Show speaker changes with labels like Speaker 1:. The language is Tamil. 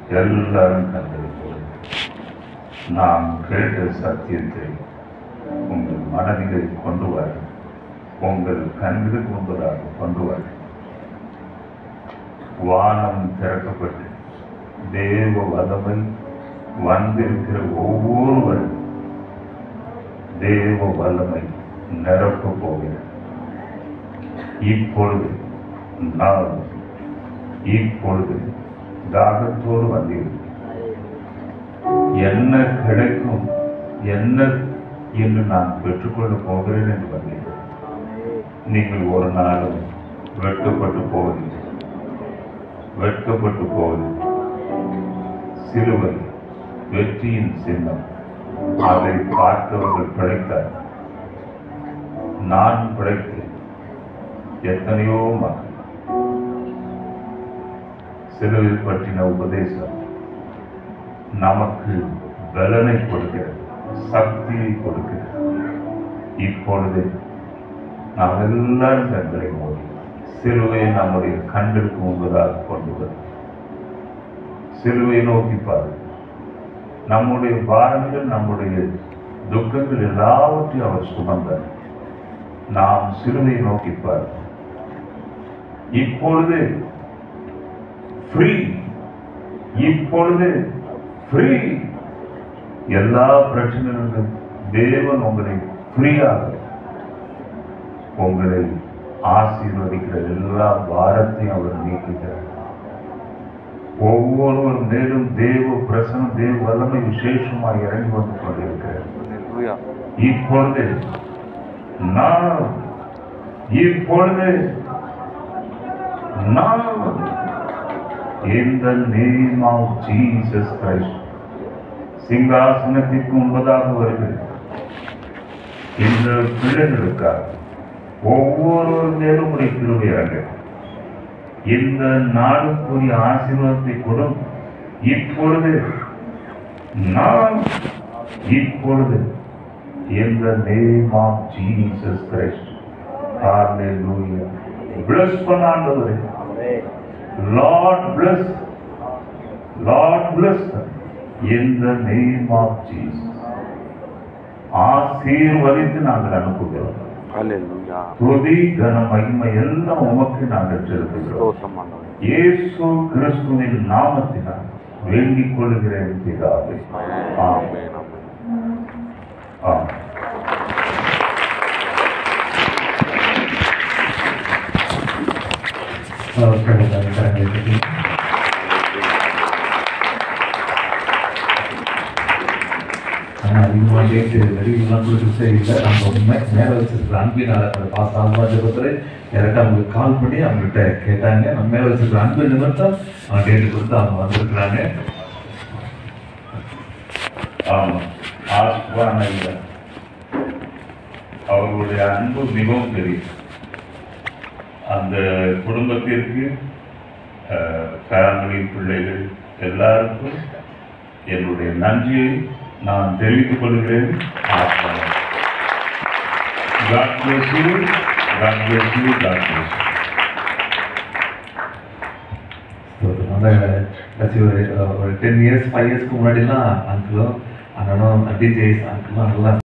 Speaker 1: எல்லாரும் கண்டது நாம் கேட்ட சத்தியத்தை உங்கள் மனதிலே கொண்டு வர உங்கள் கண்களுக்கு முன்பதாக கொண்டு வர வானம் திறக்கப்பட்டு தேவ வல்லமை வந்திருக்கிற ஒவ்வொருவரும் தேவ வல்லமை நிரப்ப போகிறது இப்பொழுது நான் இப்பொழுது தாகத்தோடு வந்தீர்கள் என்ன கிடைக்கும் என்ன என்று நான் பெற்றுக்கொள்ளப் போகிறேன் என்று வந்தீர்கள் நீங்கள் ஒரு நாளும் வெட்கப்பட்டு போவதில்லை வெட்கப்பட்டு போவதில்லை சிலுவை வெற்றியின் சின்னம் அதை பார்த்தவர்கள் பிழைத்தார் நான் பிழைத்தேன் எத்தனையோ மக்கள் சிலுவை பற்றின உபதேசம் நமக்கு பலனை கொடுக்கிறது சக்தியை கொடுக்கிறது இப்பொழுது நாம் எல்லாரும் கண்களை மூடி சிலுவையை நம்முடைய கண்களுக்கு முன்பதாக கொண்டு வரும் சிலுவையை நோக்கி பாரு நம்முடைய பாரங்கள் நம்முடைய துக்கங்கள் எல்லாவற்றையும் அவர் சுமந்தார் நாம் சிலுவையை நோக்கி பார் இப்பொழுது ஃப்ரீ இப்பொழுது ஃப்ரீ எல்லா பிரச்சனைகளும் தேவன் உங்களை ஃப்ரீயாக உங்களை ஆசீர்வதிக்கிற எல்லா பாரத்தையும் அவர் நீக்குகிறார் ஒவ்வொருவர் மேலும் தேவ பிரசனம் தேவ வல்லமை விசேஷமாக இறங்கி வந்து கொண்டிருக்கிறார்
Speaker 2: Hallelujah.
Speaker 1: இப்பொழுது நான் இப்பொழுது நான் இந்த நேம் ஆஃப் ஜீசஸ் கிரைஸ்ட் சிங்காசனத்திற்கு முன்பதாக வருகிறது இந்த பிள்ளைகளுக்காக ஒவ்வொரு மேலும் உடைய கிருபை இறங்க இந்த நாளுக்குரிய ஆசீர்வாதத்தை கொடும் இப்பொழுது நான் இப்பொழுது in the name of Jesus Christ. Hallelujah. Bless பண்ணாண்டவரே Lord bless. Lord bless them. In the name of Jesus. ஆசீர்வதித்து நாங்கள் அனுப்புகிறோம்
Speaker 2: Hallelujah.
Speaker 1: துதி கன மகிமை எல்லாம் உமக்கு நாங்கள் செலுத்துகிறோம்
Speaker 2: ஸ்தோத்திரம் ஆண்டவரே.
Speaker 1: இயேசு கிறிஸ்துவின் நாமத்தினால் வேண்டிக் கொள்கிறேன் பிதாவே ஆமென்
Speaker 2: ஆமென், ஆமென்.
Speaker 1: ஆமென்
Speaker 3: கடவுளாக கரங்களை கட்டி ஆனால் அதிகமாக கேட்டு வரிகள்லாம் கொடுத்து சரியில்லை நம்ம உண்மை மேலே வச்சிருக்கிற அன்பினால் அந்த பாஸ் ஆல்பாஜபத்தில் யார்கிட்ட அவங்களுக்கு கால் பண்ணி அவங்ககிட்ட கேட்டாங்க நம்ம மேலே வச்சிருக்கிற அன்பு நிமித்தம் அவங்க டேட்டு கொடுத்து அவங்க வந்திருக்கிறாங்க
Speaker 1: ஆமாம் ஆஸ்வான இல்லை அவர்களுடைய அன்பு மிகவும் பெரியது அந்த குடும்பத்திற்கு ஃபேமிலி பிள்ளைகள் எல்லாருக்கும் என்னுடைய நன்றியை நான் தெரிவித்துக் கொள்கிறேன் God bless you. God bless you. God bless you.
Speaker 3: அதனால கடைசி ஒரு ஒரு டென் இயர்ஸ் ஃபைவ் இயர்ஸ்க்கு முன்னாடிலாம் அங்கிளும் அண்ணனும் டிஜேஸ் அங்கிளும் நல்லா